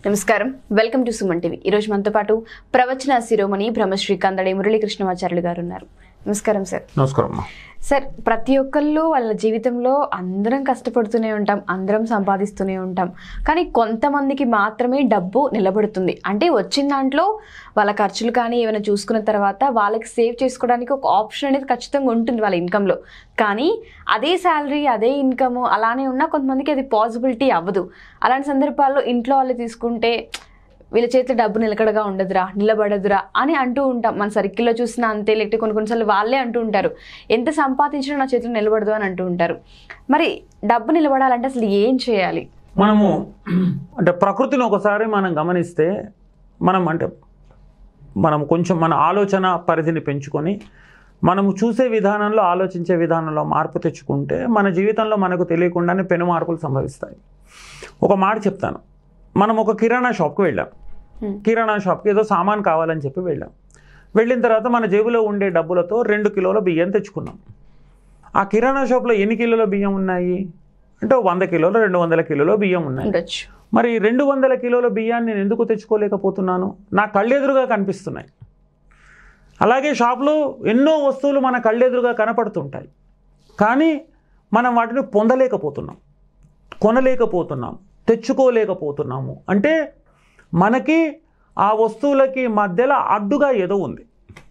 నమస్కారం welcome to Suman TV ఈరోజు మనతో పాటు ప్రవచన శిరోమణి బ్రహ్మశ్రీ కందడి మురళీకృష్ణమాచార్యులు గారు ఉన్నారు నమస్కారం సార్ నమస్కారం అమ్మా సార్ ప్రతి ఒక్కళ్ళు వాళ్ళ జీవితంలో అందరం కష్టపడుతూనే ఉంటాం అందరం సంపాదిస్తూనే ఉంటాం కానీ కొంతమందికి మాత్రమే డబ్బు నిలబడుతుంది అంటే వచ్చిన దాంట్లో వాళ్ళ ఖర్చులు కానీ ఏమైనా చూసుకున్న తర్వాత వాళ్ళకి సేవ్ చేసుకోవడానికి ఒక ఆప్షన్ అనేది ఖచ్చితంగా ఉంటుంది వాళ్ళ ఇన్కంలో కానీ అదే శాలరీ అదే ఇన్కమ్ అలానే ఉన్నా కొంతమందికి అది పాసిబిలిటీ అవ్వదు అలాంటి సందర్భాల్లో ఇంట్లో వాళ్ళు తీసుకుంటే వీళ్ళ చేతిలో డబ్బు నిలకడగా ఉండదురా నిలబడదురా అని అంటూ ఉంటాం మన సర్కిల్లో చూసినా అంతే లేకపోతే కొన్ని కొన్నిసార్లు వాళ్ళే అంటూ ఉంటారు ఎంత సంపాదించినా నా చేతిలో నిలబడదు అని అంటూ ఉంటారు మరి డబ్బు నిలబడాలంటే అసలు ఏం చేయాలి మనము అంటే ప్రకృతిని ఒకసారి మనం గమనిస్తే మనం అంటే మనం కొంచెం మన ఆలోచన పరిధిని పెంచుకొని మనము చూసే విధానంలో ఆలోచించే విధానంలో మార్పు తెచ్చుకుంటే మన జీవితంలో మనకు తెలియకుండానే పెను మార్పులు సంభవిస్తాయి ఒక మాట చెప్తాను మనం ఒక కిరాణా షాప్కి వెళ్ళాం Hmm. కిరాణా షాప్కి ఏదో సామాన్ కావాలని చెప్పి వెళ్ళాం వెళ్ళిన తర్వాత మన జేబులో ఉండే డబ్బులతో రెండు కిలోల బియ్యం తెచ్చుకున్నాం ఆ కిరాణా షాప్లో ఎన్ని కిలోల బియ్యం ఉన్నాయి అంటే ఓ వంద కిలోలు రెండు వందల కిలోల బియ్యం ఉన్నాయి ఉండొచ్చు మరి రెండు వందల కిలోల బియ్యాన్ని నేను ఎందుకు తెచ్చుకోలేకపోతున్నాను నా కళ్ళెదురుగా కనిపిస్తున్నాయి అలాగే షాప్లో ఎన్నో వస్తువులు మన కళ్ళెదురుగా కనపడుతుంటాయి కానీ మనం వాటిని పొందలేకపోతున్నాం కొనలేకపోతున్నాం తెచ్చుకోలేకపోతున్నాము అంటే మనకి ఆ వస్తువులకి మధ్యలో అడ్డుగా ఏదో ఉంది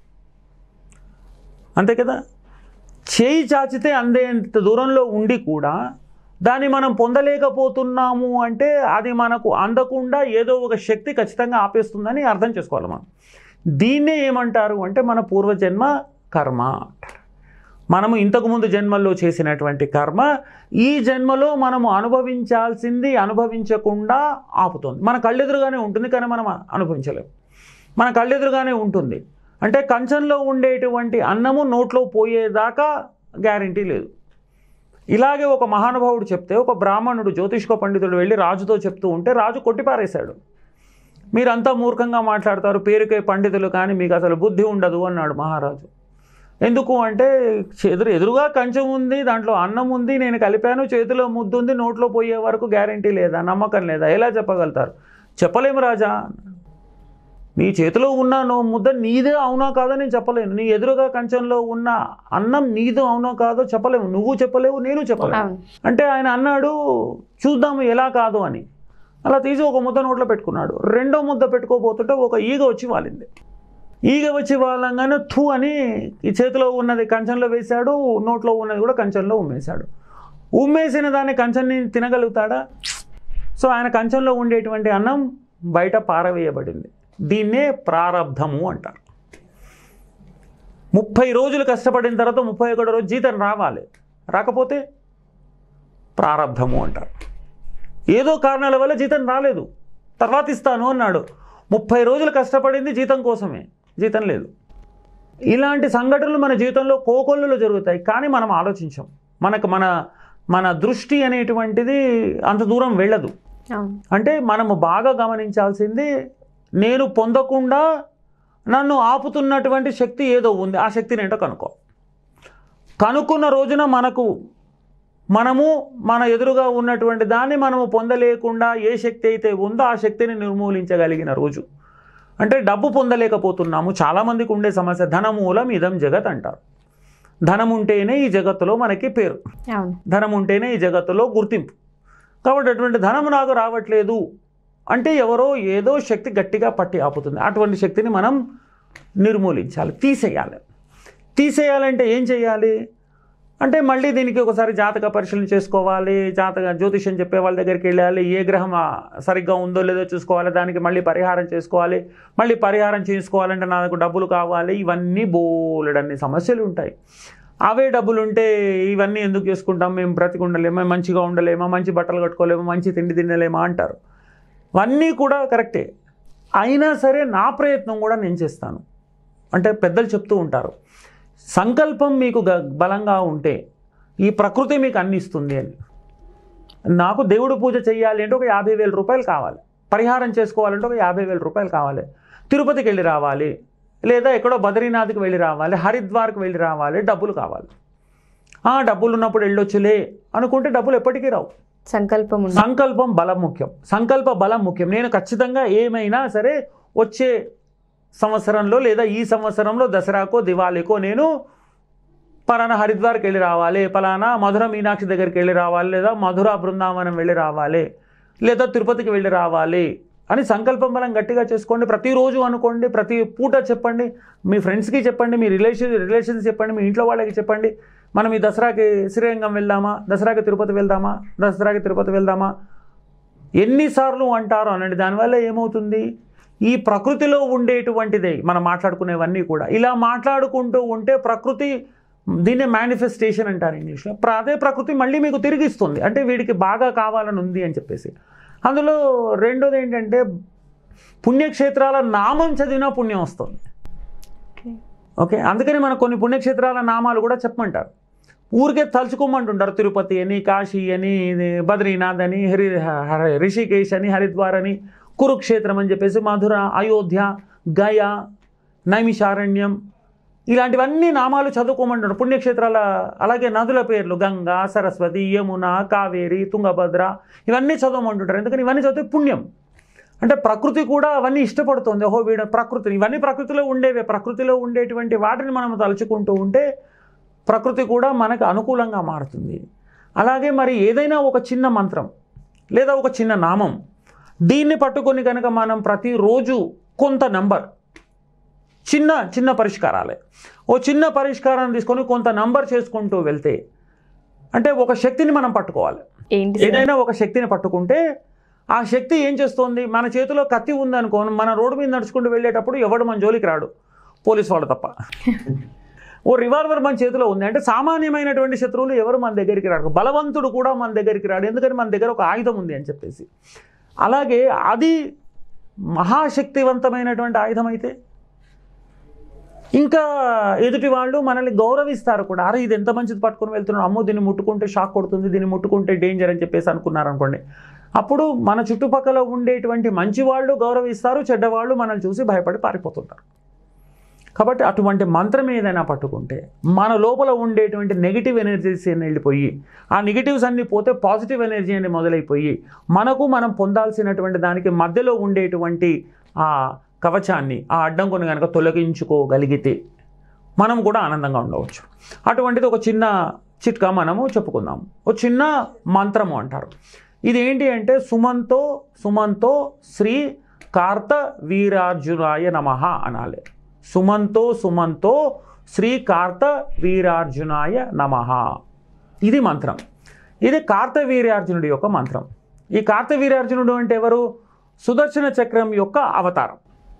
అంతే కదా చేయి చాచితే అందేంత దూరంలో ఉండి కూడా దాన్ని మనం పొందలేకపోతున్నాము అంటే అది మనకు అందకుండా ఏదో ఒక శక్తి ఖచ్చితంగా ఆపేస్తుందని అర్థం చేసుకోవాలి మనం దీన్నే ఏమంటారు అంటే మన పూర్వజన్మ కర్మ అంటారు మనము ఇంతకుముందు జన్మల్లో చేసినటువంటి కర్మ ఈ జన్మలో మనము అనుభవించాల్సింది అనుభవించకుండా ఆపుతుంది మన కళ్ళెదురుగానే ఉంటుంది కానీ మనం అనుభవించలేము మన కళ్ళెదురుగానే ఉంటుంది అంటే కంచంలో ఉండేటువంటి అన్నము నోట్లో పోయేదాకా గ్యారంటీ లేదు ఇలాగే ఒక మహానుభావుడు చెప్తే ఒక బ్రాహ్మణుడు జ్యోతిష్క పండితుడు వెళ్ళి రాజుతో చెప్తూ ఉంటే రాజు కొట్టిపారేశాడు మీరంతా మూర్ఖంగా మాట్లాడతారు పేరుకే పండితులు కానీ మీకు అసలు బుద్ధి ఉండదు అన్నాడు మహారాజు ఎందుకు అంటే ఎదురు ఎదురుగా కంచం ఉంది దాంట్లో అన్నం ఉంది నేను కలిపాను చేతిలో ముద్దు ఉంది నోట్లో పోయే వరకు గ్యారంటీ లేదా నమ్మకం లేదా ఎలా చెప్పగలుగుతారు చెప్పలేము రాజా నీ చేతిలో ఉన్న నో ముద్ద నీదే అవునా కాదో నేను చెప్పలేను నీ ఎదురుగా కంచంలో ఉన్న అన్నం నీదో అవునో కాదో చెప్పలేము నువ్వు చెప్పలేవు నేను చెప్పలేను అవును అంటే ఆయన అన్నాడు చూద్దాము ఎలా కాదు అని అలా తీసి ఒక ముద్ద నోట్లో పెట్టుకున్నాడు రెండో ముద్ద పెట్టుకోబోతుంటే ఒక ఈగ వచ్చి వాలింది ఈగ వచ్చి వాళ్ళంగానే థూ అని ఈ చేతిలో ఉన్నది కంచంలో వేశాడు నోట్లో ఉన్నది కూడా కంచంలో ఉమ్మేశాడు ఉమ్మేసిన దాన్ని కంచంని తినగలుగుతాడా సో ఆయన కంచంలో ఉండేటువంటి అన్నం బయట పారవేయబడింది దీన్నే ప్రారబ్ధము అంటారు ముప్పై రోజులు కష్టపడిన తర్వాత ముప్పై ఒకటో రోజు జీతం రావాలి రాకపోతే ప్రారబ్ధము అంటారు ఏదో కారణాల వల్ల జీతం రాలేదు తర్వాత ఇస్తాను అన్నాడు ముప్పై రోజులు కష్టపడింది జీతం కోసమే జీతం లేదు ఇలాంటి సంఘటనలు మన జీవితంలో కోకొల్లులో జరుగుతాయి కానీ మనం ఆలోచించాం మనకు మన మన దృష్టి అనేటువంటిది అంత దూరం వెళ్ళదు అవును అంటే మనము బాగా గమనించాల్సింది నేను పొందకుండా నన్ను ఆపుతున్నటువంటి శక్తి ఏదో ఉంది ఆ శక్తిని ఏంటో కనుక్కో కనుక్కున్న రోజున మనకు మనము మన ఎదురుగా ఉన్నటువంటి దాన్ని మనము పొందలేకుండా ఏ శక్తి అయితే ఉందో ఆ శక్తిని నిర్మూలించగలిగిన రోజు అంటే డబ్బు పొందలేకపోతున్నాము చాలామందికి ఉండే సమస్య ధనమూలం ఇదం జగత్ అంటారు ధనం ఉంటేనే ఈ జగత్తులో మనకి పేరు అవును ధనం ఉంటేనే ఈ జగత్తులో గుర్తింపు కాబట్టి అటువంటి ధనం నాకు రావట్లేదు అంటే ఎవరో ఏదో శక్తి గట్టిగా పట్టి ఆపుతుంది అటువంటి శక్తిని మనం నిర్మూలించాలి తీసేయాలి తీసేయాలంటే ఏం చేయాలి అంటే మళ్ళీ దీనికి ఒకసారి జాతక పరిశీలన చేసుకోవాలి జాతక జ్యోతిష్యం చెప్పే వాళ్ళ దగ్గరికి వెళ్ళాలి ఏ గ్రహం ఆ, సరిగ్గా ఉందో లేదో చూసుకోవాలి దానికి మళ్ళీ పరిహారం చేసుకోవాలి మళ్ళీ పరిహారం చేసుకోవాలంటే నాకు డబ్బులు కావాలి ఇవన్నీ బోలెడన్ని సమస్యలు ఉంటాయి అవే డబ్బులు ఉంటే ఇవన్నీ ఎందుకు చేసుకుంటాం మేము బ్రతికి ఉండలేమా మంచిగా ఉండలేమా మంచి బట్టలు కట్టుకోలేమా మంచి తిండి తినలేమా అంటారు అవన్నీ కూడా కరెక్టే అయినా సరే నా ప్రయత్నం కూడా నేను చేస్తాను అంటే పెద్దలు చెప్తూ ఉంటారు సంకల్పం మీకు గ- బలంగా ఉంటే ఈ ప్రకృతి మీకు అన్ని ఇస్తుంది అని నాకు దేవుడు పూజ చేయాలి అంటే ఒక యాభై వేల రూపాయలు కావాలి పరిహారం చేసుకోవాలంటే ఒక యాభై వేల రూపాయలు కావాలి తిరుపతికి వెళ్ళి రావాలి లేదా ఎక్కడో బద్రీనాథ్కి వెళ్ళి రావాలి హరిద్వార్కి వెళ్ళి రావాలి డబ్బులు కావాలి ఆ డబ్బులు ఉన్నప్పుడు వెళ్ళొచ్చులే అనుకుంటే డబ్బులు ఎప్పటికీ రావు సంకల్పం ఉంది సంకల్పం బలం ముఖ్యం సంకల్ప బలం ముఖ్యం నేను ఖచ్చితంగా ఏమైనా సరే వచ్చే సంవత్సరంలో లేదా ఈ సంవత్సరంలో దసరాకో దివాళీకో నేను పలానా హరిద్వార్కి వెళ్ళి రావాలి పలానా మధుర మీనాక్షి దగ్గరికి వెళ్ళి రావాలి లేదా మధుర బృందావనం వెళ్ళి రావాలి లేదా తిరుపతికి వెళ్ళి రావాలి అని సంకల్పం బలం గట్టిగా చేసుకోండి ప్రతిరోజు అనుకోండి ప్రతి పూట చెప్పండి మీ ఫ్రెండ్స్కి చెప్పండి మీ రిలేషన్ రిలేషన్స్ చెప్పండి మీ ఇంట్లో వాళ్ళకి చెప్పండి మనం ఈ దసరాకి శ్రీరంగం వెళ్దామా దసరాకి తిరుపతి వెళ్దామా దసరాకి తిరుపతి వెళ్దామా ఎన్నిసార్లు అంటారు అనండి దానివల్ల ఏమవుతుంది ఈ ప్రకృతిలో ఉండేటువంటిదే మనం మాట్లాడుకునేవన్నీ కూడా ఇలా మాట్లాడుకుంటూ ఉంటే ప్రకృతి దీన్నే మేనిఫెస్టేషన్ అంటారు ఇంగ్లీష్లో ప్ర- అదే ప్రకృతి మళ్ళీ మీకు తిరిగిస్తుంది అంటే వీడికి బాగా కావాలని ఉంది అని చెప్పేసి అందులో రెండోది ఏంటంటే పుణ్యక్షేత్రాల నామం చదివినా పుణ్యం వస్తుంది ఓకే. ఓకే అందుకని మన కొన్ని పుణ్యక్షేత్రాల నామాలు కూడా చెప్పమంటారు ఊరికే తలుచుకోమంటుంటారు తిరుపతి అని కాశీ అని ఇది బద్రీనాథ్ అని హరి హర- రిషికేశ్ అని హరిద్వార్ అని కురుక్షేత్రం అని చెప్పేసి మధుర అయోధ్య గయ నైమిషారణ్యం ఇలాంటివన్నీ నామాలు చదువుకోమంటారు పుణ్యక్షేత్రాల అలాగే నదుల పేర్లు గంగా సరస్వతి యమున కావేరి తుంగభద్ర ఇవన్నీ చదవమంటుంటారు ఎందుకని ఇవన్నీ చదివితే పుణ్యం అంటే ప్రకృతి కూడా అవన్నీ ఇష్టపడుతుంది ఓహో వీడు ప్రకృతిని ఇవన్నీ ప్రకృతిలో ఉండేవే ప్రకృతిలో ఉండేటువంటి వాటిని మనం తలుచుకుంటూ ఉంటే ప్రకృతి కూడా మనకు అనుకూలంగా మారుతుంది అలాగే మరి ఏదైనా ఒక చిన్న మంత్రం లేదా ఒక చిన్న నామం దీన్ని పట్టుకొని కనుక మనం ప్రతిరోజు కొంత నంబర్ చిన్న చిన్న పరిష్కారాలే ఓ చిన్న పరిష్కారాన్ని తీసుకొని కొంత నంబర్ చేసుకుంటూ వెళ్తే అంటే ఒక శక్తిని మనం పట్టుకోవాలి ఏంటి సార్? ఏదైనా ఒక శక్తిని పట్టుకుంటే ఆ శక్తి ఏం చేస్తుంది మన చేతిలో కత్తి ఉందనుకో మన రోడ్డు మీద నడుచుకుంటూ వెళ్ళేటప్పుడు ఎవడు మన జోలికి రాడు పోలీస్ వాడు తప్ప ఓ రివాల్వర్ మన చేతిలో ఉంది అంటే సామాన్యమైనటువంటి శత్రువులు ఎవరు మన దగ్గరికి రాడు బలవంతుడు కూడా మన దగ్గరికి రాడు ఎందుకని మన దగ్గర ఒక ఆయుధం ఉంది అని చెప్పేసి అలాగే అది మహాశక్తివంతమైనటువంటి ఆయుధం అయితే ఇంకా ఎదుటి వాళ్ళు మనల్ని గౌరవిస్తారు కూడా అరే ఇది ఎంత మంచిది పట్టుకొని వెళ్తున్నాడు అమ్మో దీన్ని ముట్టుకుంటే షాక్ కొడుతుంది దీన్ని ముట్టుకుంటే డేంజర్ అని చెప్పేసి అనుకున్నారు అనుకోండి అప్పుడు మన చుట్టుపక్కల ఉండేటువంటి మంచి వాళ్ళు గౌరవిస్తారు చెడ్డవాళ్ళు మనల్ని చూసి భయపడి పారిపోతుంటారు కాబట్టి అటువంటి మంత్రం ఏదైనా పట్టుకుంటే మన లోపల ఉండేటువంటి నెగిటివ్ ఎనర్జీస్ అన్ని వెళ్ళిపోయి ఆ నెగిటివ్స్ అన్ని పోతే పాజిటివ్ ఎనర్జీ అని మొదలైపోయి మనకు మనం పొందాల్సినటువంటి దానికి మధ్యలో ఉండేటువంటి ఆ కవచాన్ని ఆ అడ్డంకుని కనుక తొలగించుకోగలిగితే మనం కూడా ఆనందంగా ఉండవచ్చు అటువంటిది ఒక చిన్న చిట్కా మనము చెప్పుకుందాము ఒక చిన్న మంత్రము అంటారు ఇది ఏంటి అంటే సుమంతో సుమంతో శ్రీ కార్త వీరార్జునాయ నమః అనాలి సుమంతో సుమంతో శ్రీ కార్త వీరార్జునాయ నమః ఇది మంత్రం ఇది కార్తవీర్యార్జునుడి యొక్క మంత్రం ఈ కార్తవీర్యార్జునుడు అంటే ఎవరు సుదర్శన చక్రం యొక్క అవతారం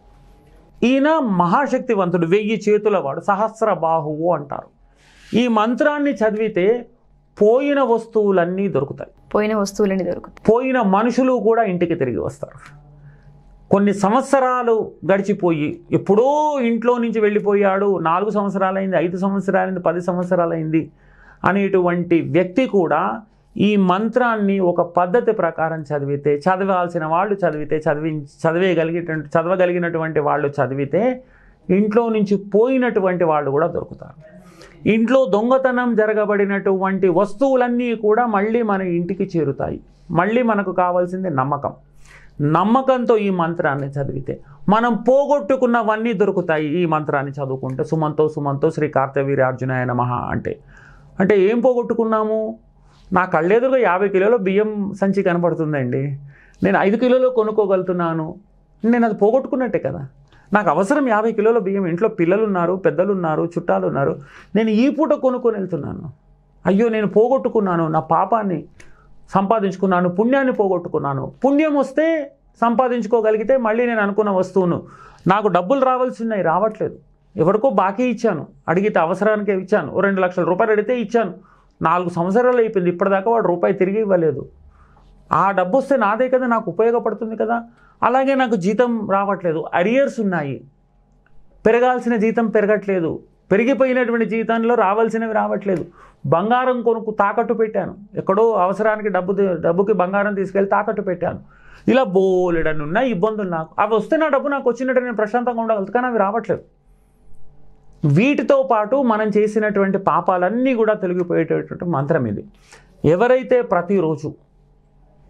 ఈయన మహాశక్తివంతుడు వెయ్యి చేతుల వాడు సహస్ర బాహువు అంటారు ఈ మంత్రాన్ని చదివితే పోయిన వస్తువులన్నీ దొరుకుతాయి పోయిన వస్తువులని దొరుకుతాయి పోయిన మనుషులు కూడా ఇంటికి తిరిగి వస్తారు కొన్ని సంవత్సరాలు గడిచిపోయి ఎప్పుడో ఇంట్లో నుంచి వెళ్ళిపోయాడు నాలుగు సంవత్సరాలైంది ఐదు సంవత్సరాలైంది పది సంవత్సరాలైంది అనేటువంటి వ్యక్తి కూడా ఈ మంత్రాన్ని ఒక పద్ధతి ప్రకారం చదివితే చదవాల్సిన వాళ్ళు చదివితే చదివి చదివేయగలిగేటువంటి చదవగలిగినటువంటి వాళ్ళు చదివితే ఇంట్లో నుంచి పోయినటువంటి వాళ్ళు కూడా దొరుకుతారు ఇంట్లో దొంగతనం జరగబడినటువంటి వస్తువులన్నీ కూడా మళ్ళీ మన ఇంటికి చేరుతాయి మళ్ళీ మనకు కావాల్సింది నమ్మకం నమ్మకంతో ఈ మంత్రాన్ని చదివితే మనం పోగొట్టుకున్నవన్నీ దొరుకుతాయి ఈ మంత్రాన్ని చదువుకుంటే సుమంతో సుమంతో శ్రీ కార్తవీర్యార్జునాయ నమః అంటే అంటే ఏం పోగొట్టుకున్నాము నా కళ్ళెదురుగా యాభై కిలోల బియ్యం సంచి కనపడుతుందండి నేను ఐదు కిలోలు కొనుక్కోగలుగుతున్నాను నేను అది పోగొట్టుకున్నట్టే కదా నాకు అవసరం యాభై కిలోల బియ్యం ఇంట్లో పిల్లలు ఉన్నారు పెద్దలు ఉన్నారు చుట్టాలు ఉన్నారు నేను ఈ పూట కొనుక్కొని వెళ్తున్నాను అయ్యో నేను పోగొట్టుకున్నాను నా పాపాన్ని సంపాదించుకున్నాను పుణ్యాన్ని పోగొట్టుకున్నాను పుణ్యం వస్తే సంపాదించుకోగలిగితే మళ్ళీ నేను అనుకున్న వస్తువును నాకు డబ్బులు రావాల్సి ఉన్నాయి రావట్లేదు ఎవరికో బాకీ ఇచ్చాను అడిగితే అవసరానికే ఇచ్చాను ఓ రెండు లక్షల రూపాయలు అడిగితే ఇచ్చాను నాలుగు సంవత్సరాలు అయిపోయింది ఇప్పటిదాకా వాడు రూపాయి తిరిగి ఇవ్వలేదు ఆ డబ్బు వస్తే నాదే కదా నాకు ఉపయోగపడుతుంది కదా అలాగే నాకు జీతం రావట్లేదు అరియర్స్ ఉన్నాయి పెరగాల్సిన జీతం పెరగట్లేదు పెరిగిపోయినటువంటి జీతంలో రావాల్సినవి రావట్లేదు బంగారం కొనుక్కు తాకట్టు పెట్టాను ఎక్కడో అవసరానికి డబ్బు ది- డబ్బుకి బంగారం తీసుకెళ్ళి తాకట్టు పెట్టాను ఇలా బోలెడని ఉన్నాయి ఇబ్బందులు నాకు అవి వస్తే నా డబ్బు నాకు వచ్చినట్టు నేను ప్రశాంతంగా ఉండగలుగుతాను కానీ అవి రావట్లేదు వీటితో పాటు మనం చేసినటువంటి పాపాలన్నీ కూడా తొలగిపోయేటటువంటి మంత్రం ఇది ఎవరైతే ప్రతిరోజు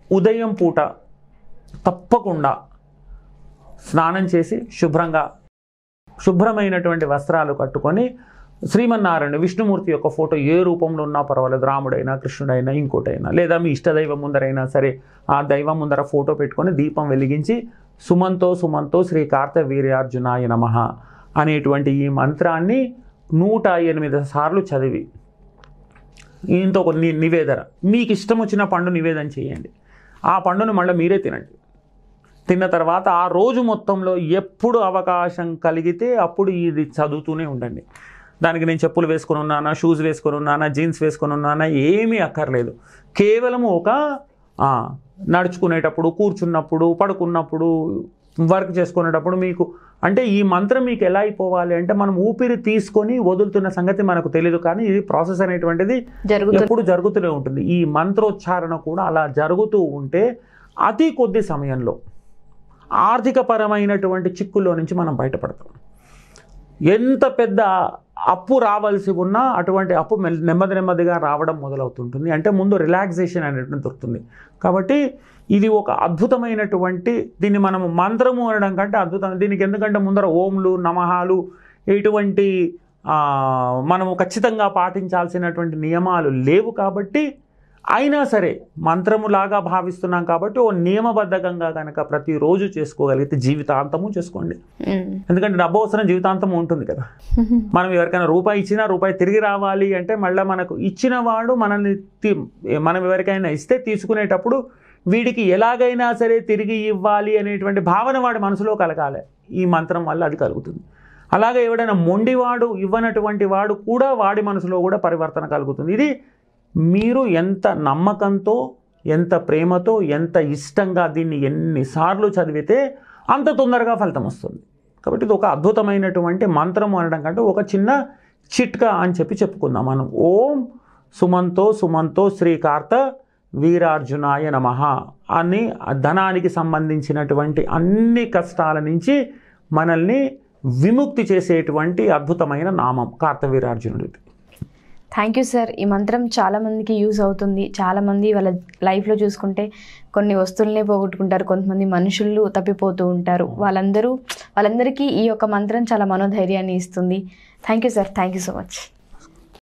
ఉదయం పూట తప్పకుండా స్నానం చేసి శుభ్రంగా శుభ్రమైనటువంటి వస్త్రాలు కట్టుకొని శ్రీమన్నారాయణ విష్ణుమూర్తి యొక్క ఫోటో ఏ రూపంలో ఉన్నా పర్వాలేదు రాముడైనా కృష్ణుడైనా ఇంకోటైనా లేదా మీ ఇష్టదైవం ముందరైనా సరే ఆ దైవం ముందర ఫోటో పెట్టుకొని దీపం వెలిగించి సుమంతో సుమంతో శ్రీ కార్తవీర్యార్జునాయ నమ అనేటువంటి ఈ మంత్రాన్ని నూట ఎనిమిది సార్లు చదివి ఇంత ఒక ని- నివేదన మీకు ఇష్టం వచ్చిన పండు నివేదన చేయండి ఆ పండును మళ్ళీ మీరే తినండి తిన్న తర్వాత ఆ రోజు మొత్తంలో ఎప్పుడు అవకాశం కలిగితే అప్పుడు ఇది చదువుతూనే ఉండండి దానికి నేను చెప్పులు వేసుకొని ఉన్నానా షూస్ వేసుకొని ఉన్నానా జీన్స్ వేసుకొని ఉన్నానా ఏమీ అక్కర్లేదు కేవలం ఒక ఆ, నడుచుకునేటప్పుడు కూర్చున్నప్పుడు పడుకున్నప్పుడు వర్క్ చేసుకునేటప్పుడు మీకు అంటే ఈ మంత్రం మీకు ఎలా అయిపోవాలి అంటే మనం ఊపిరి తీసుకొని వదులుతున్న సంగతి మనకు తెలియదు కానీ ఇది ప్రాసెస్ అనేటువంటిది జరుగుతుంది ఎప్పుడు జరుగుతూనే ఉంటుంది ఈ మంత్రోచ్చారణ కూడా అలా జరుగుతూ ఉంటే అతి కొద్ది సమయంలో ఆర్థికపరమైనటువంటి చిక్కుల్లో నుంచి మనం బయటపడతాం ఎంత పెద్ద అప్పు రావాల్సి ఉన్నా అటువంటి అప్పు మెల్- నెమ్మది నెమ్మదిగా రావడం మొదలవుతుంటుంది అంటే ముందు రిలాక్సేషన్ అనేటువంటి దొరుకుతుంది కాబట్టి ఇది ఒక అద్భుతమైనటువంటి దీన్ని మనం మంత్రము అనడం కంటే అద్భుతం దీనికి ఎందుకంటే ముందర ఓంలు నమహాలు ఇటువంటి ఆ, మనము ఖచ్చితంగా పాటించాల్సినటువంటి నియమాలు లేవు కాబట్టి అయినా సరే మంత్రములాగా భావిస్తున్నాం కాబట్టి ఓ నియమబద్ధకంగా కనుక ప్రతిరోజు చేసుకోగలిగితే జీవితాంతము చేసుకోండి ఉమ్. ఎందుకంటే డబ్బు అవసరం జీవితాంతం ఉంటుంది కదా మనం ఎవరికైనా రూపాయి ఇచ్చినా రూపాయి తిరిగి రావాలి అంటే మళ్ళీ మనకు ఇచ్చిన వాడు మనల్ని తి- మనం ఎవరికైనా ఇస్తే తీసుకునేటప్పుడు వీడికి ఎలాగైనా సరే తిరిగి ఇవ్వాలి అనేటువంటి భావన వాడి మనసులో కలగాలి ఈ మంత్రం వల్ల అది కలుగుతుంది అలాగే ఎవడైనా మొండివాడు ఇవ్వనటువంటి వాడు కూడా వాడి మనసులో కూడా పరివర్తన కలుగుతుంది ఇది మీరు ఎంత నమ్మకంతో ఎంత ప్రేమతో ఎంత ఇష్టంగా దీన్ని ఎన్నిసార్లు చదివితే అంత తొందరగా ఫలితం వస్తుంది కాబట్టి ఇది ఒక అద్భుతమైనటువంటి మంత్రము అనడం కంటే ఒక చిన్న చిట్కా అని చెప్పి చెప్పుకుందాం మనం ఓం సుమంతో సుమంతో శ్రీకార్త వీరార్జునాయ నమ అని ధనానికి సంబంధించినటువంటి అన్ని కష్టాల నుంచి మనల్ని విముక్తి చేసేటువంటి అద్భుతమైన నామం కార్తవీరార్జునుడిది థ్యాంక్ యూ సార్ ఈ మంత్రం చాలా మందికి యూజ్ అవుతుంది చాలా మంది వాళ్ళ లైఫ్లో చూసుకుంటే కొన్ని వస్తువులనే పోగొట్టుకుంటారు కొంతమంది మనుషులు తప్పిపోతూ ఉంటారు వాళ్ళందరూ వాళ్ళందరికీ ఈ యొక్క మంత్రం చాలా మనోధైర్యాన్ని ఇస్తుంది thank you sir thank you so much